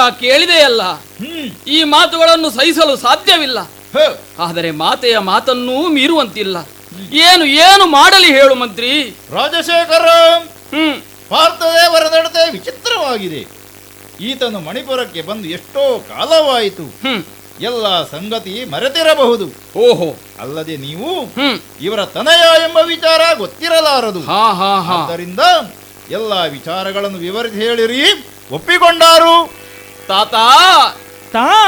ಕೇಳಿದೆಯಲ್ಲ ಹ್ಮ್ ಈ ಮಾತುಗಳನ್ನು ಸಹಿಸಲು ಸಾಧ್ಯವಿಲ್ಲ ಹ, ಆದರೆ ಮಾತೆಯ ಮಾತನ್ನೂ ಮೀರುವಂತಿಲ್ಲ ಏನು ಏನು ಮಾಡಲಿ ಹೇಳು ಮಂತ್ರಿ ರಾಜಶೇಖರ ಹ್ಮ್ ಪಾರ್ಥದೇವರ ನಡತೆ ವಿಚಿತ್ರವಾಗಿದೆ ಈತನು ಮಣಿಪುರಕ್ಕೆ ಬಂದು ಎಷ್ಟೋ ಕಾಲವಾಯಿತು ಹ್ಮ್ ಎಲ್ಲ ಸಂಗತಿ ಮರೆತಿರಬಹುದು ಓಹೋ ಅಲ್ಲದೆ ನೀವು ಹ್ಮ್ ಇವರ ತನಯ ಎಂಬ ವಿಚಾರ ಗೊತ್ತಿರಲಾರದು ಹಾ ಹಾ ಹಾ ಆದ್ದರಿಂದ ಎಲ್ಲ ವಿಚಾರಗಳನ್ನು ವಿವರಿಸಿ ಹೇಳಿರಿ ಒಪ್ಪಿಕೊಂಡಾರು ತಾತ ತಾ